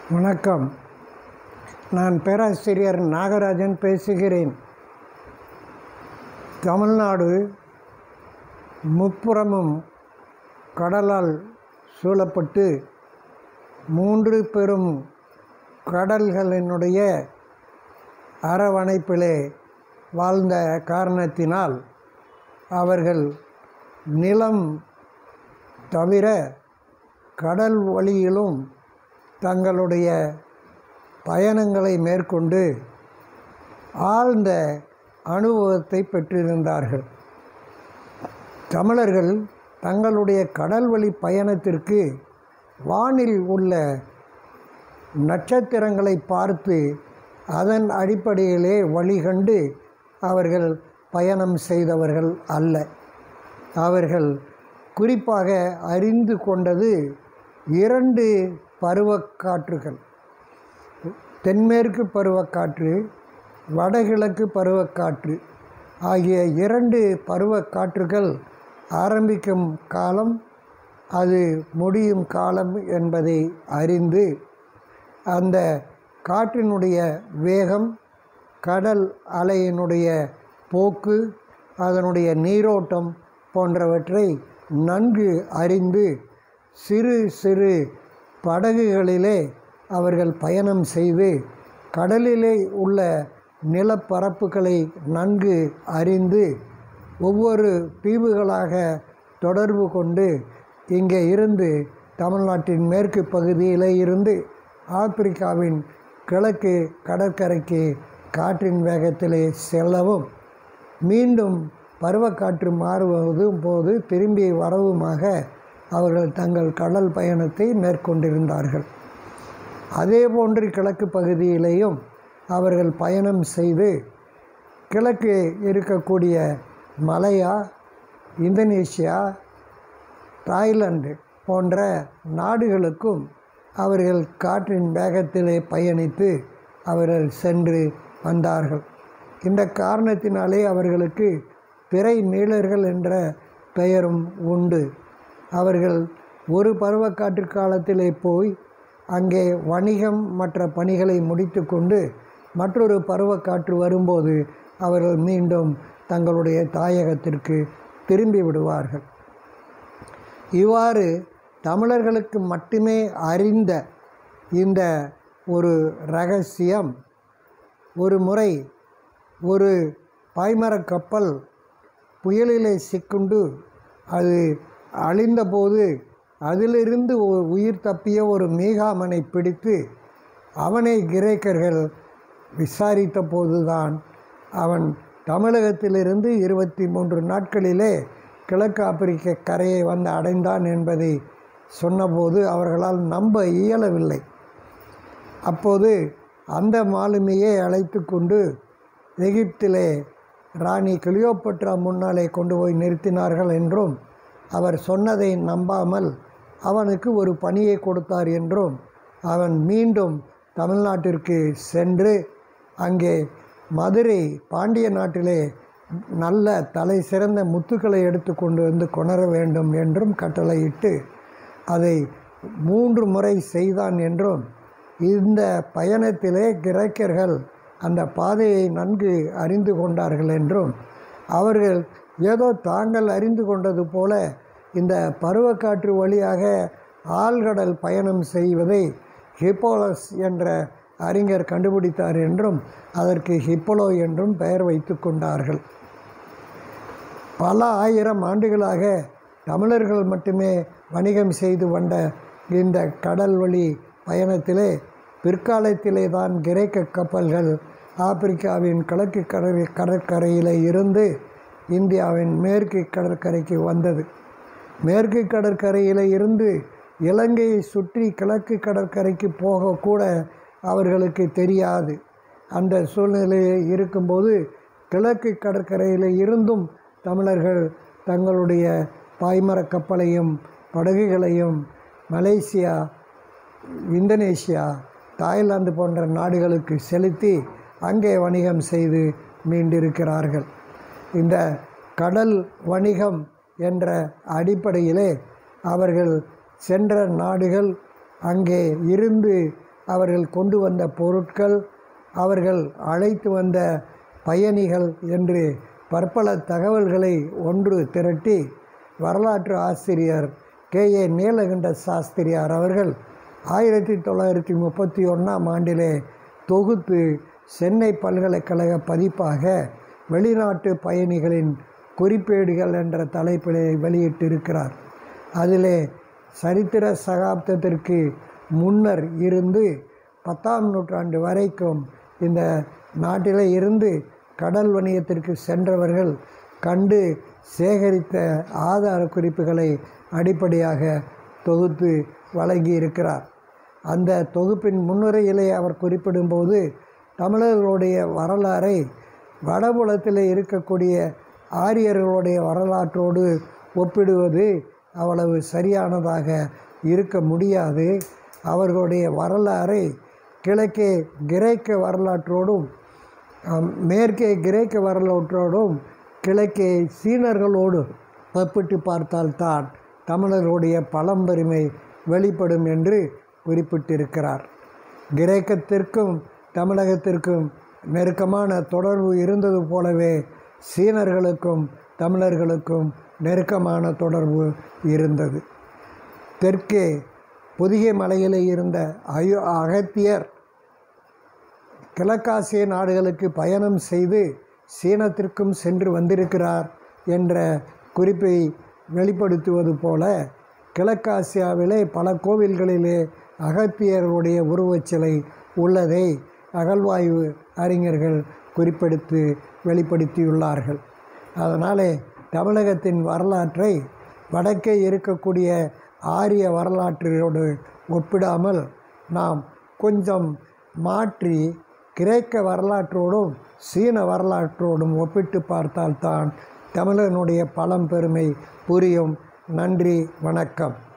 வணக்கம் நான் பேராசிரியர் நாகராஜன் பேசுகிறேன் தமிழ்நாடு முப்புறமும் கடலால் சூழப்பட்டு மூன்று பெரும் கடல்களினுடைய அரவணைப்பிலே வாழ்ந்த காரணத்தினால் அவர்கள் நிலம் தவிர கடல் வழியிலும் தங்களுடைய பயணங்களை மேற்கொண்டு ஆழ்ந்த அனுபவத்தை பெற்றிருந்தார்கள் தமிழர்கள் தங்களுடைய கடல்வழி பயணத்திற்கு வானில் உள்ள நட்சத்திரங்களை பார்த்து அதன் அடிப்படையிலே வழிகண்டு அவர்கள் பயணம் செய்தவர்கள் அல்ல அவர்கள் குறிப்பாக அறிந்து கொண்டது இரண்டு பருவக்காற்றுகள் தென்மேற்கு பருவக்காற்று வடகிழக்கு பருவக்காற்று ஆகிய இரண்டு பருவக்காற்றுகள் ஆரம்பிக்கும் காலம் அது முடியும் காலம் என்பதை அறிந்து அந்த காற்றினுடைய வேகம் கடல் அலையினுடைய போக்கு அதனுடைய நீரோட்டம் போன்றவற்றை நன்கு அறிந்து சிறு சிறு படகுகளிலே அவர்கள் பயணம் செய்து கடலிலே உள்ள நிலப்பரப்புகளை நன்கு அறிந்து ஒவ்வொரு தீவுகளாக தொடர்பு கொண்டு இங்கே இருந்து தமிழ்நாட்டின் மேற்கு பகுதியிலே இருந்து ஆப்பிரிக்காவின் கிழக்கு கடற்கரைக்கு காற்றின் வேகத்திலே செல்லவும் மீண்டும் பருவக்காற்று மாறுவதும் போது திரும்பி வரவுமாக அவர்கள் தங்கள் கடல் பயணத்தை மேற்கொண்டிருந்தார்கள் அதே போன்று கிழக்கு பகுதியிலேயும் அவர்கள் பயணம் செய்து கிழக்கு இருக்கக்கூடிய மலையா இந்தோனேஷியா தாய்லாந்து போன்ற நாடுகளுக்கும் அவர்கள் காற்றின் வேகத்திலே பயணித்து அவர்கள் சென்று வந்தார்கள் இந்த காரணத்தினாலே அவர்களுக்கு பிறை நீளர்கள் என்ற பெயரும் உண்டு அவர்கள் ஒரு பருவக்காற்று காலத்திலே போய் அங்கே வணிகம் மற்ற பணிகளை முடித்து கொண்டு மற்றொரு பருவக்காற்று வரும்போது அவர்கள் மீண்டும் தங்களுடைய தாயகத்திற்கு திரும்பி விடுவார்கள் இவ்வாறு தமிழர்களுக்கு மட்டுமே அறிந்த இந்த ஒரு ரகசியம் ஒரு முறை ஒரு பாய்மரக் கப்பல் புயலிலே சிக்குண்டு அது அழிந்தபோது அதிலிருந்து உயிர் தப்பிய ஒரு மீகாமனை பிடித்து அவனை கிரேக்கர்கள் விசாரித்த போதுதான் அவன் தமிழகத்திலிருந்து இருபத்தி மூன்று நாட்களிலே கிழக்கு ஆப்பிரிக்க கரையை வந்து அடைந்தான் என்பதை சொன்னபோது அவர்களால் நம்ப இயலவில்லை அப்போது அந்த மாலுமியை அழைத்து கொண்டு எகிப்திலே ராணி கிளியோப்பட்ரா முன்னாலே கொண்டு போய் நிறுத்தினார்கள் என்றும் அவர் சொன்னதை நம்பாமல் அவனுக்கு ஒரு பணியை கொடுத்தார் என்றும் அவன் மீண்டும் தமிழ்நாட்டிற்கு சென்று அங்கே மதுரை பாண்டிய நாட்டிலே நல்ல தலை சிறந்த முத்துக்களை எடுத்து கொண்டு வந்து கொணர வேண்டும் என்றும் கட்டளையிட்டு அதை மூன்று முறை செய்தான் என்றும் இந்த பயணத்திலே கிரேக்கர்கள் அந்த பாதையை நன்கு அறிந்து கொண்டார்கள் என்றும் அவர்கள் ஏதோ தாங்கள் அறிந்து கொண்டது போல இந்த பருவக்காற்று வழியாக ஆழ்கடல் பயணம் செய்வதை ஹிப்போலஸ் என்ற அறிஞர் கண்டுபிடித்தார் என்றும் அதற்கு ஹிப்போலோ என்றும் பெயர் வைத்து கொண்டார்கள் பல ஆயிரம் ஆண்டுகளாக தமிழர்கள் மட்டுமே வணிகம் செய்து வந்த இந்த கடல் வழி பயணத்திலே பிற்காலத்திலே தான் கிரேக்க கப்பல்கள் ஆப்பிரிக்காவின் கிழக்கு கடற் கடற்கரையில் இருந்து இந்தியாவின் மேற்கு கடற்கரைக்கு வந்தது மேற்கு கடற்கரையில் இருந்து இலங்கையை சுற்றி கிழக்கு கடற்கரைக்கு போகக்கூட அவர்களுக்கு தெரியாது அந்த சூழ்நிலையில் இருக்கும்போது கிழக்கு கடற்கரையில் இருந்தும் தமிழர்கள் தங்களுடைய பாய்மர கப்பலையும் படகுகளையும் மலேசியா இந்தோனேஷியா தாய்லாந்து போன்ற நாடுகளுக்கு செலுத்தி அங்கே வணிகம் செய்து மீண்டிருக்கிறார்கள் இந்த கடல் வணிகம் என்ற அடிப்படையிலே அவர்கள் சென்ற நாடுகள் அங்கே இருந்து அவர்கள் கொண்டு வந்த பொருட்கள் அவர்கள் அழைத்து வந்த பயணிகள் என்று பற்பல தகவல்களை ஒன்று திரட்டி வரலாற்று ஆசிரியர் கே ஏ நீலகண்ட சாஸ்திரியார் அவர்கள் ஆயிரத்தி தொள்ளாயிரத்தி முப்பத்தி ஒன்றாம் ஆண்டிலே தொகுத்து சென்னை பல்கலைக்கழக பதிப்பாக வெளிநாட்டு பயணிகளின் குறிப்பேடுகள் என்ற தலைப்பிலே வெளியிட்டிருக்கிறார் அதிலே சரித்திர சகாப்தத்திற்கு முன்னர் இருந்து பத்தாம் நூற்றாண்டு வரைக்கும் இந்த நாட்டிலே இருந்து கடல் வணிகத்திற்கு சென்றவர்கள் கண்டு சேகரித்த ஆதார குறிப்புகளை அடிப்படையாக தொகுத்து வழங்கியிருக்கிறார் அந்த தொகுப்பின் முன்னுரையிலே அவர் குறிப்பிடும்போது தமிழர்களுடைய வரலாறை வடபுலத்தில் இருக்கக்கூடிய ஆரியர்களுடைய வரலாற்றோடு ஒப்பிடுவது அவ்வளவு சரியானதாக இருக்க முடியாது அவர்களுடைய வரலாறை கிழக்கே கிரேக்க வரலாற்றோடும் ஆம், மேற்கே கிரேக்க வரலாற்றோடும் கிழக்கே சீனர்களோடு ஒப்பிட்டு பார்த்தால்தான் தமிழர்களுடைய பழம்பெருமை வெளிப்படும் என்று குறிப்பிட்டிருக்கிறார் கிரேக்கத்திற்கும் தமிழகத்திற்கும் நெருக்கமான தொடர்பு இருந்தது போலவே சீனர்களுக்கும் தமிழர்களுக்கும் நெருக்கமான தொடர்பு இருந்தது தெற்கே பொதிகை மலையிலே இருந்த அயோ அகத்தியர் கிழக்காசிய நாடுகளுக்கு பயணம் செய்து சீனத்திற்கும் சென்று வந்திருக்கிறார் என்ற குறிப்பை வெளிப்படுத்துவது போல கிழக்காசியாவிலே பல கோவில்களிலே அகத்தியர்களுடைய உருவச்சிலை உள்ளதை அகழ்வாய்வு அறிஞர்கள் குறிப்பெடுத்து வெளிப்படுத்தியுள்ளார்கள் அதனாலே தமிழகத்தின் வரலாற்றை வடக்கே இருக்கக்கூடிய ஆரிய வரலாற்றோடு ஒப்பிடாமல் நாம் கொஞ்சம் மாற்றி கிரேக்க வரலாற்றோடும் சீன வரலாற்றோடும் ஒப்பிட்டு பார்த்தால்தான் தமிழனுடைய பழம்பெருமை புரியும் நன்றி வணக்கம்